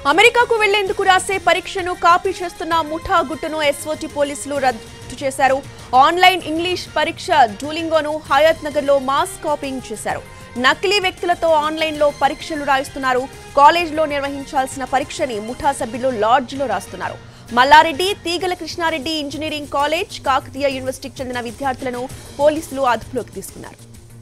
అమెరికాకు వెళ్లేందుకు రాసే పరీక్షను కాపీ చేస్తున్న ముఠా గుట్టును ఎస్ఓటి పోలీసులు రద్దు చేశారు ఆన్లైన్ ఇంగ్లీష్ పరీక్ష డూలింగోను హయత్ నగర్ లో మాస్ కాపీయింగ్ చేశారు నకిలీ వ్యక్తులతో ఆన్లైన్ లో పరీక్షలు రాయిస్తున్నారు కాలేజ్లో నిర్వహించాల్సిన పరీక్షని ముఠా సభ్యులు లాడ్జ్ లో రాస్తున్నారు మల్లారెడ్డి తీగల కృష్ణారెడ్డి ఇంజనీరింగ్ కాలేజ్ కాకతీయ యూనివర్సిటీకి చెందిన విద్యార్థులను పోలీసులు అదుపులోకి తీసుకున్నారు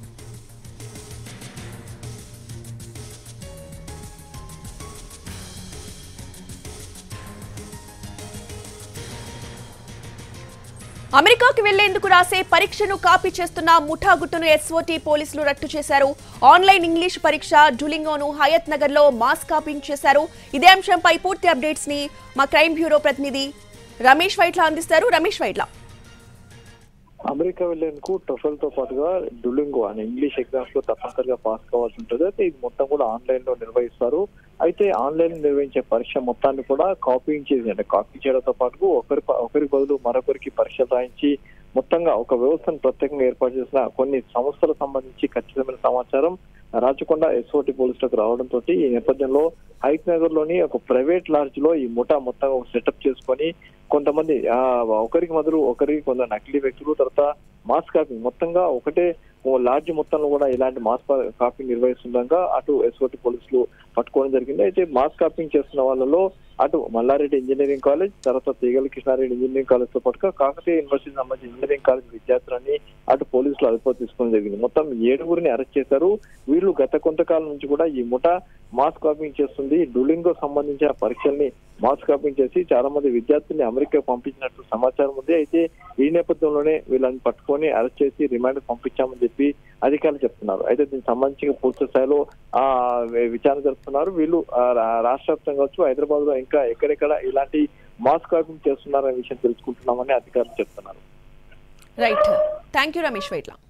అమెరికాకు వెళ్లేందుకు రాసే పరీక్షను కాపీ చేస్తున్న ముఠా గుట్టును ఎస్ఓటీ పోలీసులు రట్టు చేశారు ఆన్లైన్ ఇంగ్లీష్ పరీక్ష డులింగోను హయత్ నగర్ లో మాస్ కాపింగ్ చేశారు ఇదే అంశంపై పూర్తి అప్డేట్స్ ని మా క్రైమ్ బ్యూరో ప్రతినిధి రమేష్ వైట్ల అందిస్తారు రమేష్ వైట్ల అమెరికా వెళ్లేందుకు టొఫెల్ తో పాటుగా డులింగో అనే ఇంగ్లీష్ ఎగ్జామ్స్ లో తప్పనిసరిగా పాస్ కావాల్సి ఉంటుంది అయితే ఇది మొత్తం కూడా ఆన్లైన్ లో నిర్వహిస్తారు అయితే ఆన్లైన్ లో నిర్వహించే పరీక్ష మొత్తాన్ని కూడా కాపీయింగ్ చేసి అంటే కాపీ చేయడంతో పాటు ఒకరి ప- ఒకరి బదులు మరొకరికి పరీక్షలు రాయించి మొత్తంగా ఒక వ్యవస్థను ప్రత్యేకంగా ఏర్పాటు చేసిన కొన్ని సంస్థలకు సంబంధించి ఖచ్చితమైన సమాచారం రాచకొండ ఎస్ఓటి పోలీసులకు రావడంతో ఈ నేపథ్యంలో హైట్ నగర్ లోని ఒక ప్రైవేట్ లాడ్జ్ లో ఈ ముఠా మొత్తం ఒక సెటప్ చేసుకొని కొంతమంది ఆ, ఒకరికి మొదలు ఒకరికి కొంత నకిలీ వ్యక్తులు తర్వాత మాస్ కాపీ మొత్తంగా ఒకటే ఓ లాడ్జ్ మొత్తంలో కూడా ఇలాంటి మాస్ పా- కాపీ నిర్వహిస్తుండగా అటు ఎస్ఓటి పోలీసులు పట్టుకోవడం జరిగింది అయితే మాస్ కాపింగ్ చేస్తున్న వాళ్ళలో అటు మల్లారెడ్డి ఇంజనీరింగ్ కాలేజ్ తర్వాత తీగల కృష్ణారెడ్డి ఇంజనీరింగ్ కాలేజ్ తో పాటుగా కాకతీయ యూనివర్సిటీ సంబంధించిన ఇంజనీరింగ్ కాలేజ్ విద్యార్థులని అటు పోలీసులు అదుపులో తీసుకోవడం జరిగింది మొత్తం ఏడుగురిని అరెస్ట్ చేశారు వీళ్ళు గత కొంతకాలం నుంచి కూడా ఈ ముఠా మాస్ కాపింగ్ చేస్తుంది డులింగో సంబంధించిన పరీక్షల్ని మాస్ కాపింగ్ చేసి చాలా మంది విద్యార్థుల్ని అమెరికా పంపించినట్టు సమాచారం ఉంది అయితే ఈ నేపథ్యంలోనే వీళ్ళని పట్టుకొని అరెస్ట్ చేసి రిమాండ్ పంపించామని చెప్పి అధికారులు చెప్తున్నారు అయితే దీనికి సంబంధించి పూర్తి స్థాయిలో ఆ విచారణ జరుపుతున్నారు వీళ్ళు ఆ, రా- రాష్ట్ర వ్యాప్తంగా కావచ్చు హైదరాబాద్ లో ఇంకా ఎక్కడెక్కడ ఇలాంటి మాస్ కాపింగ్ చేస్తున్నారనే విషయం తెలుసుకుంటున్నామని అధికారులు చెప్తున్నారు right thank you Ramesh Vaitla